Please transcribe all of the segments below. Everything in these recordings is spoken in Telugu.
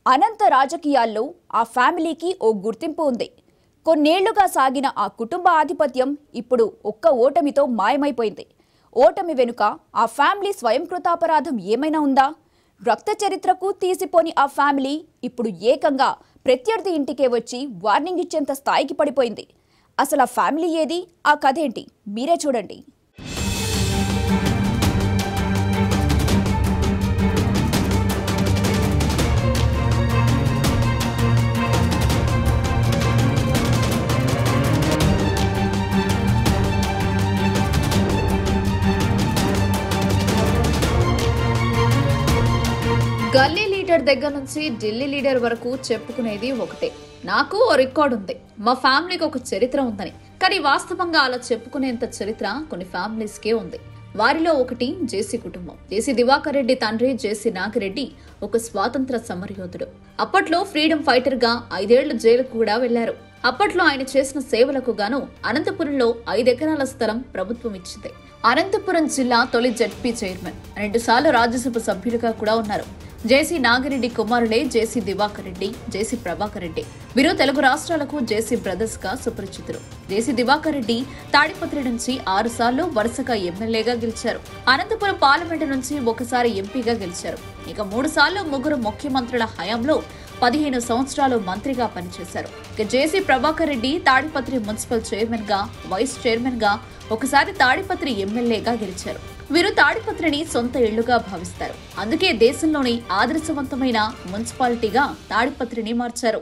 అనంత రాజకీయాల్లో ఆ ఫ్యామిలీకి ఓ గుర్తింపు ఉంది కొన్నేళ్లుగా సాగిన ఆ కుటుంబ ఆధిపత్యం ఇప్పుడు ఒక్క ఓటమితో మాయమైపోయింది ఓటమి వెనుక ఆ ఫ్యామిలీ స్వయంకృతాపరాధం ఏమైనా ఉందా రక్త చరిత్రకు తీసిపోని ఆ ఫ్యామిలీ ఇప్పుడు ఏకంగా ప్రత్యర్థి ఇంటికే వచ్చి వార్నింగ్ ఇచ్చేంత స్థాయికి పడిపోయింది అసలు ఆ ఫ్యామిలీ ఏది ఆ కథ ఏంటి మీరే చూడండి గల్లీ లీడర్ దగ్గర నుంచి ఢిల్లీ లీడర్ వరకు చెప్పుకునేది ఒకటే నాకు ఓ రికార్డ్ ఉంది మా ఫ్యామిలీకి ఒక చరిత్ర ఉందని కానీ వాస్తవంగా అలా చెప్పుకునేంత చరిత్ర కొన్ని ఫ్యామిలీస్ కే ఉంది వారిలో ఒకటి జేసీ కుటుంబం జేసీ దివాకర్ రెడ్డి తండ్రి జేసీ నాగిరెడ్డి ఒక స్వాతంత్ర సమరయోధుడు అప్పట్లో ఫ్రీడమ్ ఫైటర్ గా ఐదేళ్లు జైలుకు కూడా వెళ్లారు అప్పట్లో ఆయన చేసిన సేవలకు గాను అనంతపురంలో ఐదెకరాల స్థలం ప్రభుత్వం ఇచ్చింది అనంతపురం జిల్లా తొలి జడ్పీ చైర్మన్ రెండుసార్లు రాజ్యసభ సభ్యులుగా కూడా ఉన్నారు జేసీ నాగిరెడ్డి కుమారులే జేసీ దివాకర్ రెడ్డి జేసీ ప్రభాకర్ రెడ్డి వీరు తెలుగు రాష్ట్రాలకు జేసీ బ్రదర్స్ గా సుపరిచితులు జేసీ దివాకర్ రెడ్డి తాడిపత్రి నుంచి ఆరు సార్లు వరుసగా ఎమ్మెల్యేగా గెలిచారు అనంతపురం పార్లమెంటు నుంచి ఒకసారి ఎంపీగా గెలిచారు ఇక మూడు సార్లు ముగ్గురు ముఖ్యమంత్రుల హయాంలో పదిహేను సంవత్సరాలు మంత్రిగా పనిచేశారు ఇక జేసీ ప్రభాకర్ రెడ్డి తాడిపత్రి మున్సిపల్ చైర్మన్ గా వైస్ చైర్మన్ గా ఒకసారి తాడిపత్రి ఎమ్మెల్యేగా గెలిచారు వీరు తాడిపత్రిని సొంత ఇళ్లుగా భావిస్తారు అందుకే దేశంలోని ఆదర్శవంతమైన మున్సిపాలిటీగా తాడిపత్రిని మార్చారు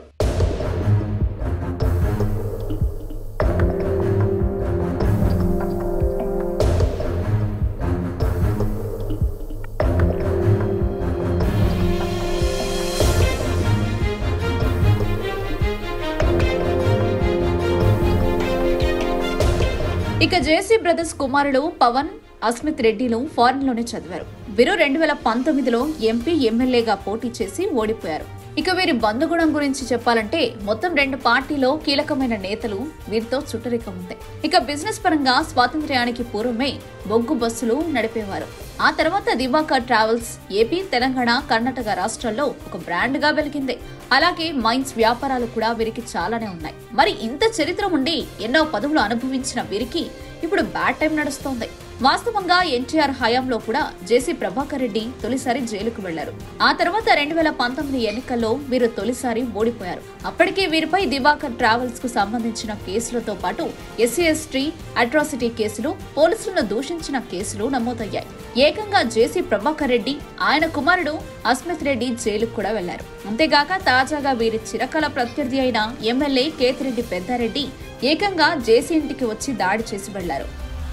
ఇక జేసీ బ్రదర్స్ కుమారులు పవన్ అస్మిత్ రెడ్డిలు ఫారెన్ లోనే చదివారు వీరు రెండు వేల పంతొమ్మిదిలో ఎంపీ ఎమ్మెల్యేగా పోటీ చేసి ఓడిపోయారు ఇక వీరి బంధుగుణం గురించి చెప్పాలంటే మొత్తం రెండు పార్టీలో కీలకమైన నేతలు వీరితో చుట్టరిక ఉంది ఇక బిజినెస్ పరంగా స్వాతంత్ర్యానికి పూర్వమే బొగ్గు బస్సులు నడిపేవారు ఆ తర్వాత దివాకర్ ట్రావెల్స్ ఏపీ తెలంగాణ కర్ణాటక రాష్ట్రాల్లో ఒక బ్రాండ్ గా వెలిగింది అలాగే మైన్స్ వ్యాపారాలు కూడా వీరికి చాలానే ఉన్నాయి మరి ఇంత చరిత్ర ఉండి ఎన్నో పదవులు అనుభవించిన వీరికి ఇప్పుడు బ్యాడ్ టైం నడుస్తోంది వాస్తవంగా ఎన్టీఆర్ హయాంలో కూడా జేసీ ప్రభాకర్ రెడ్డి తొలిసారి జైలుకు వెళ్లారు ఆ తర్వాత రెండు వేల పంతొమ్మిది ఎన్నికల్లో వీరు తొలిసారి ఓడిపోయారు అప్పటికే వీరిపై దివాకర్ ట్రావెల్స్ కు సంబంధించిన కేసులతో పాటు ఎస్సీ ఎస్టీ అట్రాసిటీ కేసులు పోలీసులను దూషించిన కేసులు నమోదయ్యాయి ఏకంగా జేసీ ప్రభాకర్ రెడ్డి ఆయన కుమారుడు అస్మిత్ రెడ్డి జైలుకు కూడా వెళ్లారు అంతేగాక తాజాగా వీరి చిరకాల ప్రత్యర్థి అయిన ఎమ్మెల్యే కేతిరెడ్డి పెద్దారెడ్డి ఏకంగా జేసీ ఇంటికి వచ్చి దాడి చేసి వెళ్లారు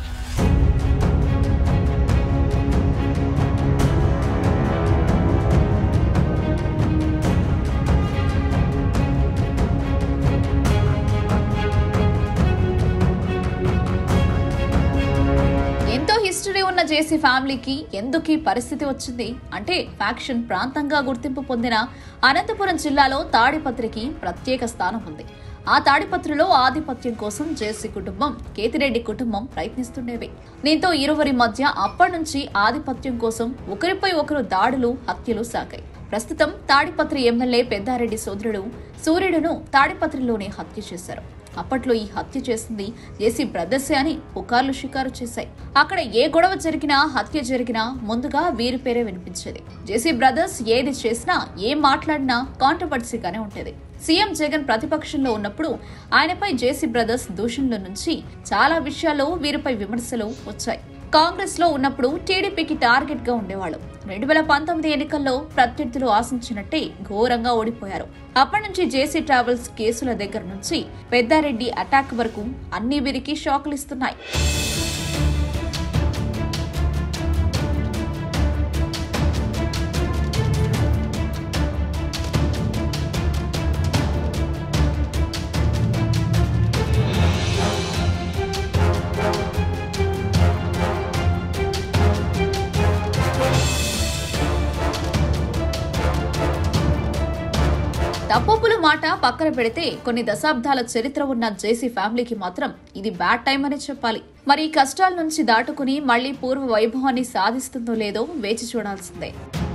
ఎంతో హిస్టరీ ఉన్న జేసీ ఫ్యామిలీకి ఎందుకు ఈ పరిస్థితి వచ్చింది అంటే ఫ్యాక్షన్ ప్రాంతంగా గుర్తింపు పొందిన అనంతపురం జిల్లాలో తాడిపత్రికి ప్రత్యేక స్థానం ఉంది ఆ తాడిపత్రిలో ఆధిపత్యం కోసం జేసీ కుటుంబం కేతిరెడ్డి కుటుంబం ప్రయత్నిస్తుండేవి దీంతో ఇరువురి మధ్య అప్పటి నుంచి ఆధిపత్యం కోసం ఒకరిపై ఒకరు దాడులు హత్యలు సాగాయి ప్రస్తుతం తాడిపత్రి ఎమ్మెల్యే పెద్దారెడ్డి సోదరుడు సూర్యుడును తాడిపత్రిలోనే హత్య చేశారు అప్పట్లో ఈ హత్య చేసింది జేసీ బ్రదర్సే అని పుకార్లు షికారు చేశాయి అక్కడ ఏ గొడవ జరిగినా హత్య జరిగినా ముందుగా వీరి పేరే వినిపించేది జేసీ బ్రదర్స్ ఏది చేసినా ఏం మాట్లాడినా కాంట్రవర్సీగానే ఉండేది సీఎం జగన్ ప్రతిపక్షంలో ఉన్నప్పుడు ఆయనపై జేసీ బ్రదర్స్ దూషణల నుంచి చాలా విషయాల్లో వీరిపై విమర్శలు వచ్చాయి కాంగ్రెస్ లో ఉన్నప్పుడు టీడీపీకి టార్గెట్ గా ఉండేవాళ్ళు రెండు వేల పంతొమ్మిది ఎన్నికల్లో ప్రత్యర్థులు ఆశించినట్టే ఘోరంగా ఓడిపోయారు అప్పటి నుంచి జేసీ ట్రావెల్స్ కేసుల దగ్గర నుంచి పెద్దారెడ్డి అటాక్ వరకు అన్ని వీరికి షాకులు ఇస్తున్నాయి తప్పొప్పుల మాట పక్కన పెడితే కొన్ని దశాబ్దాల చరిత్ర ఉన్న జేసీ ఫ్యామిలీకి మాత్రం ఇది బ్యాడ్ టైం అనే చెప్పాలి మరి ఈ కష్టాల నుంచి దాటుకుని మళ్ళీ పూర్వ వైభవాన్ని సాధిస్తుందో లేదో వేచి చూడాల్సిందే